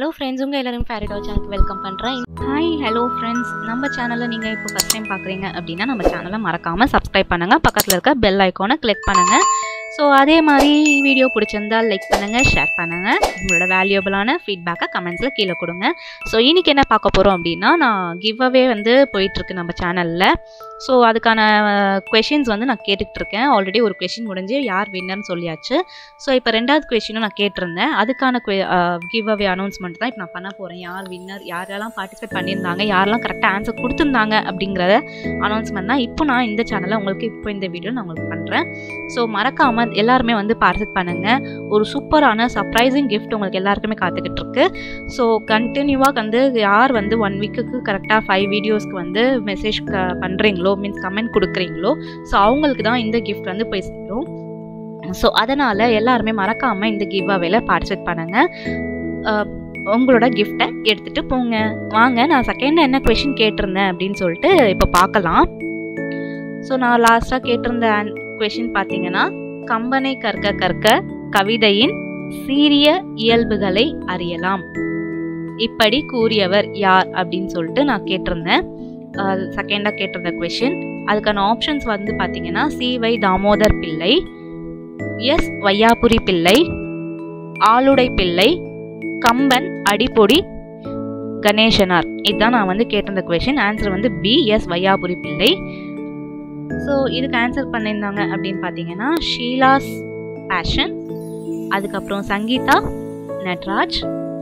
hello friends உங்கள் எல்லாரும் ஃபேரிடோ சேனலுக்கு வெல்கம் பண்ணுறேன் ஹாய் ஹலோ ஃப்ரெண்ட்ஸ் நம்ம சேனலில் நீங்கள் இப்போ ஃபஸ்ட் டைம் பார்க்குறீங்க அப்படின்னா நம்ம சேனலை மறக்காமல் சப்ஸ்கிரைப் பண்ணுங்கள் பக்கத்தில் இருக்க பெல் ஐக்கானை கிளிக் பண்ணுங்கள் ஸோ அதே மாதிரி வீடியோ பிடிச்சிருந்தா லைக் பண்ணுங்கள் ஷேர் பண்ணுங்கள் உங்களோட வேல்யூபிளான ஃபீட்பேக்கை கமெண்ட்ஸில் கீழே கொடுங்க ஸோ இன்றைக்கி என்ன பார்க்க போகிறோம் அப்படின்னா நான் கிவ் அவே வந்து போயிட்டுருக்கு நம்ம சேனலில் ஸோ அதுக்கான கொஷின்ஸ் வந்து நான் கேட்டுக்கிட்டு இருக்கேன் ஆல்ரெடி ஒரு கொஷின் முடிஞ்சு யார் வின்னர்னு சொல்லியாச்சு ஸோ இப்போ ரெண்டாவது கொஷினும் நான் கேட்டிருந்தேன் அதுக்கான கிவ் அவே அனௌன்ஸ்மெண்ட் தான் இப்போ நான் பண்ண போகிறேன் யார் வின்னர் யாரெல்லாம் பார்ட்டிசிபேட் பண்ணியிருந்தாங்க யாரெல்லாம் கரெக்டாக ஆன்சர் கொடுத்துருந்தாங்க அப்படிங்கிறத அனௌன்ஸ்மெண்ட் தான் இப்போ நான் இந்த சேனலில் உங்களுக்கு இப்போ இந்த வீடியோ நான் உங்களுக்கு பண்ணுறேன் ஸோ மறக்காமல் எல்லாருமே வந்து பார்ட்டிசிபேட் பண்ணுங்கள் ஒரு சூப்பரான சர்ப்ரைசிங் கிஃப்ட் உங்களுக்கு எல்லாருக்குமே காத்துக்கிட்டு இருக்கு ஸோ கண்டினியூவாக வந்து யார் வந்து ஒன் வீக்குக்கு கரெக்டாக ஃபைவ் வீடியோஸ்க்கு வந்து மெசேஜ் க பண்ணுறீங்களோ மீன்ஸ் கமெண்ட் கொடுக்குறீங்களோ ஸோ அவங்களுக்கு தான் இந்த கிஃப்ட் வந்து போய் சேரும் ஸோ அதனால் எல்லாருமே மறக்காமல் இந்த கிவ் அவேல பார்ட்டிசிபேட் பண்ணுங்கள் உங்களோட கிஃப்டை எடுத்துகிட்டு போங்க வாங்க நான் செகண்ட் என்ன கொஷின் கேட்டிருந்தேன் அப்படின்னு சொல்லிட்டு இப்போ பார்க்கலாம் ஸோ நான் லாஸ்ட்டாக கேட்டிருந்த கொஷின் பார்த்தீங்கன்னா கம்பனை கற்க கற்க கவிதையின் சீரிய இயல்புகளை அறியலாம் இப்படி கூறியவர் யார் அப்படின்னு சொல்லிட்டு நான் கேட்டிருந்தேன் செகண்டாக கேட்டிருந்த கொஷின் அதுக்கான ஆப்ஷன்ஸ் வந்து பார்த்தீங்கன்னா சி வை தாமோதர் பிள்ளை எஸ் வையாபுரி பிள்ளை ஆளுடை பிள்ளை கம்பன் அடிப்பொடி கணேசனார் இதுதான் நான் வந்து கேட்டிருந்த கொஷின் ஆன்சர் வந்து P S Vaiyapuri Pillai so இதுக்கு ஆன்சர் பண்ணியிருந்தாங்க அப்படின்னு பார்த்தீங்கன்னா ஷீலாஸ் பேஷன் அதுக்கப்புறம் சங்கீதா நட்ராஜ்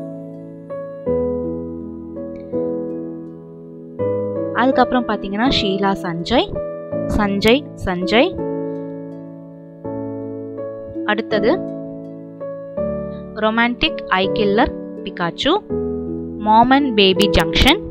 அதுக்கப்புறம் பார்த்தீங்கன்னா ஷீலா சஞ்சய் சஞ்சய் சஞ்சய் அடுத்தது ரொமான்டிக் ஐ கில்லர் பிகாச்சு மாமன் பேபி ஜங்ஷன்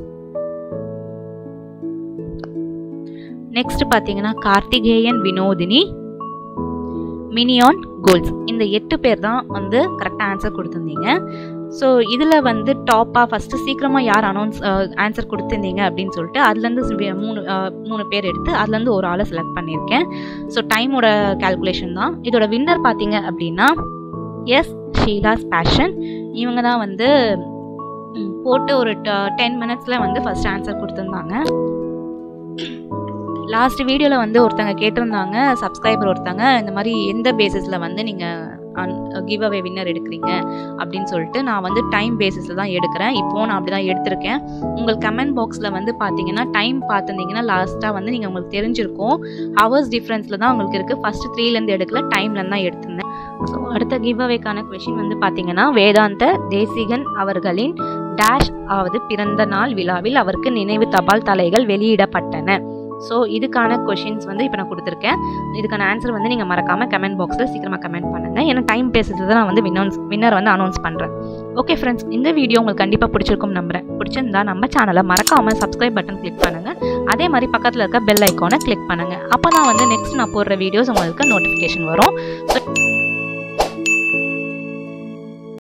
நெக்ஸ்ட் பார்த்தீங்கன்னா கார்த்திகேயன் வினோதினி மினியான் கோல்ஸ் இந்த எட்டு பேர் தான் வந்து கரெக்டாக ஆன்சர் கொடுத்துருந்தீங்க ஸோ இதில் வந்து டாப்பாக ஃபஸ்ட்டு சீக்கிரமாக யார் அனௌன்ஸ் ஆன்சர் கொடுத்துருந்தீங்க அப்படின்னு சொல்லிட்டு அதுலேருந்து மூணு மூணு பேர் எடுத்து அதுலேருந்து ஒரு ஆளை செலக்ட் பண்ணியிருக்கேன் ஸோ டைமோட கேல்குலேஷன் தான் இதோட வின்னர் பார்த்தீங்க அப்படின்னா எஸ் ஷீலாஸ் பேஷன் இவங்க தான் வந்து போட்டு ஒரு டென் மினிட்ஸில் வந்து ஃபஸ்ட் ஆன்சர் கொடுத்துருந்தாங்க லாஸ்ட் வீடியோவில் வந்து ஒருத்தங்க கேட்டிருந்தாங்க சப்ஸ்கிரைபர் ஒருத்தங்க இந்த மாதிரி எந்த பேசிஸில் வந்து நீங்கள் கிவ் அவே வின்னர் எடுக்கிறீங்க அப்படின்னு சொல்லிட்டு நான் வந்து டைம் பேசிஸில் தான் எடுக்கிறேன் இப்போது நான் அப்படி தான் எடுத்திருக்கேன் உங்கள் கமெண்ட் பாக்ஸில் வந்து பார்த்தீங்கன்னா டைம் பார்த்துருந்தீங்கன்னா லாஸ்ட்டாக வந்து நீங்கள் உங்களுக்கு தெரிஞ்சிருக்கும் ஹவர்ஸ் டிஃப்ரென்ஸில் தான் உங்களுக்கு இருக்குது ஃபஸ்ட்டு த்ரீலேருந்து எடுக்கல டைம்லேருந்து தான் எடுத்திருந்தேன் ஸோ அடுத்த கிவ் அவேக்கான கொஷின் வந்து பார்த்தீங்கன்னா வேதாந்த தேசிகன் அவர்களின் டேஷ் ஆவது பிறந்த நாள் விழாவில் அவருக்கு நினைவு தபால் தலைகள் வெளியிடப்பட்டன ஸோ இதுக்கான கொஷின்ஸ் வந்து இப்போ நான் கொடுத்துருக்கேன் இதுக்கான ஆன்சர் வந்து நீங்கள் மறக்காமல் கமெண்ட் பாக்ஸில் சீக்கிரமாக கமெண்ட் பண்ணுங்கள் ஏன்னா டைம் பேசுறது தான் நான் வந்து வின்னோன்ஸ் வின்னர் வந்து அனௌன்ஸ் பண்ணுறேன் ஓகே ஃப்ரெண்ட்ஸ் இந்த வீடியோ உங்களுக்கு கண்டிப்பாக பிடிச்சிருக்கும் நம்புறேன் பிடிச்சிருந்தா நம்ம சேனலை மறக்காமல் சப்ஸ்கிரைப் பட்டன் கிளிக் பண்ணுங்கள் அதே மாதிரி பக்கத்தில் இருக்க பெல் ஐக்கானை கிளிக் பண்ணுங்கள் அப்போ நான் வந்து நெக்ஸ்ட் நான் போடுற வீடியோஸ் உங்களுக்கு நோட்டிஃபிகேஷன் வரும் ஸோ